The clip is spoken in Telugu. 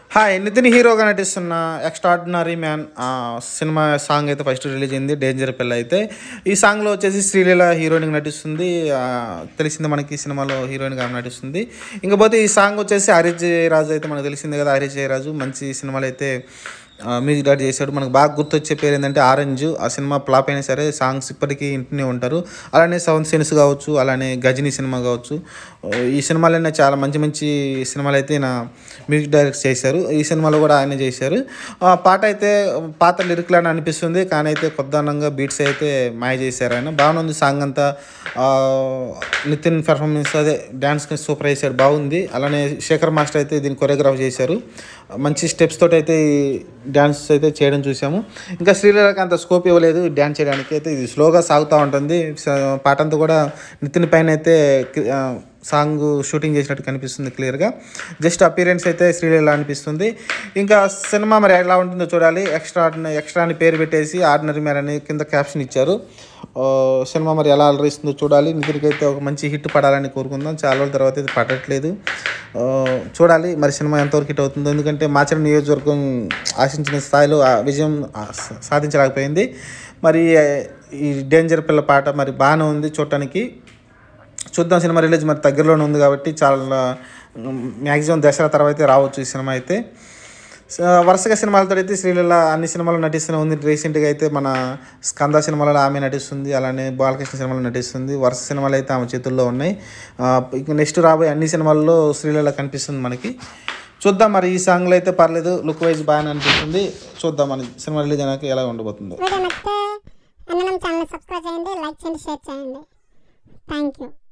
హాయ్ నితిన్ హీరోగా నటిస్తున్న ఎక్స్ట్రాడినరీ మ్యాన్ సినిమా సాంగ్ అయితే ఫస్ట్ రిలీజ్ అయింది డేంజర్ పిల్ల అయితే ఈ సాంగ్లో వచ్చేసి శ్రీలీల హీరోయిన్గా నటిస్తుంది ఆ, తెలిసింది మనకి ఈ సినిమాలో హీరోయిన్గా ఆమె నటిస్తుంది ఇంకపోతే ఈ సాంగ్ వచ్చేసి హరీష్ జయరాజు అయితే మనకు తెలిసింది కదా హరీష్ జయరాజు మంచి సినిమాలు అయితే ఆ, మ్యూజిక్ డైరెక్ట్ చేశాడు మనకు బాగా గుర్తొచ్చే పేరు ఏంటంటే ఆరెంజ్ ఆ సినిమా ఫ్లాప్ అయినా సరే సాంగ్స్ ఇప్పటికీ ఇంటనే ఉంటారు అలానే సెవెన్ సెన్స్ కావచ్చు అలానే గజనీ సినిమా కావచ్చు ఆ, ఈ సినిమాలన్నీ చాలా మంచి మంచి సినిమాలు అయితే నా మ్యూజిక్ డైరెక్ట్ చేశారు ఈ సినిమాలో కూడా ఆయన చేశారు ఆ, పాట అయితే పాత లిరిక్లానే అనిపిస్తుంది కానీ అయితే కొద్దానంగా బీట్స్ అయితే మాయ చేశారు ఆయన బాగుంది సాంగ్ అంతా ఆ, నితిన్ పెర్ఫార్మెన్స్ అదే డ్యాన్స్ సూపర్ చేశాడు బాగుంది అలానే శేఖర్ మాస్టర్ అయితే దీన్ని కొరియోగ్రాఫ్ చేశారు మంచి స్టెప్స్ తోటి అయితే ఈ డ్యాన్స్ అయితే చేయడం చూసాము ఇంకా శ్రీలీలకి అంత స్కోప్ ఇవ్వలేదు డ్యాన్స్ చేయడానికి అయితే ఇది స్లోగా సాగుతూ ఉంటుంది స- పాట అంతా కూడా నితిన్ పైన అయితే కి- ఆ, సాంగ్ షూటింగ్ చేసినట్టు కనిపిస్తుంది క్లియర్గా జస్ట్ అపీరెన్స్ అయితే శ్రీలీల అనిపిస్తుంది ఇంకా సినిమా మరి ఎలా ఉంటుందో చూడాలి ఎక్స్ట్రా ఎక్స్ట్రా అని పేరు పెట్టేసి ఆర్డినరీ మ్యాన్ అని కింద క్యాప్షన్ ఇచ్చారు ఆ, సినిమా మరి ఎలా అలరిస్తుందో చూడాలి నితిన్కి అయితే ఒక మంచి హిట్ పడాలని కోరుకుందాం చాలా రోజుల తర్వాత ఇది పడట్లేదు ఆ, చూడాలి మరి సినిమా ఎంతవరకు హిట్ అవుతుందో ఎందుకంటే మాచర నియోజకవర్గం ఆశించిన స్థాయిలో ఆ విజయం ఆ, సా- సాధించలేకపోయింది మరి ఆ, ఈ డేంజర్ పిల్ల పాట మరి బాగానే ఉంది చూడటానికి చూద్దాం సినిమా రిలీజ్ మరి దగ్గరలోనే ఉంది కాబట్టి చాలా మ్యాక్సిమం దసరా తర్వాత రావచ్చు ఈ సినిమా అయితే స- వరుసగా సినిమాలతో అయితే శ్రీలీల అన్ని సినిమాలు నటిస్తూనే ఉంది రీసెంట్గా అయితే మన స్కంద సినిమాలలో ఆమె నటిస్తుంది అలానే బాలకృష్ణ సినిమాలో నటిస్తుంది వరుస సినిమాలు అయితే ఆమె చేతుల్లో ఉన్నాయి ఆ, ఇక నెక్స్ట్ రాబోయే అన్ని సినిమాల్లో శ్రీలీల కనిపిస్తుంది మనకి చూద్దాం మరి ఈ సాంగ్లో అయితే పర్లేదు లుక్ వైజ్ బాగానే అనిపిస్తుంది చూద్దాం మన సినిమా రిలీజ్ అయినాక ఎలా ఉండబోతుందో వీడియో నచ్చితే అన్ననం ఛానల్ సబ్స్క్రైబ్ చేయండి లైక్ చేయండి షేర్ చేయండి థ్యాంక్ యూ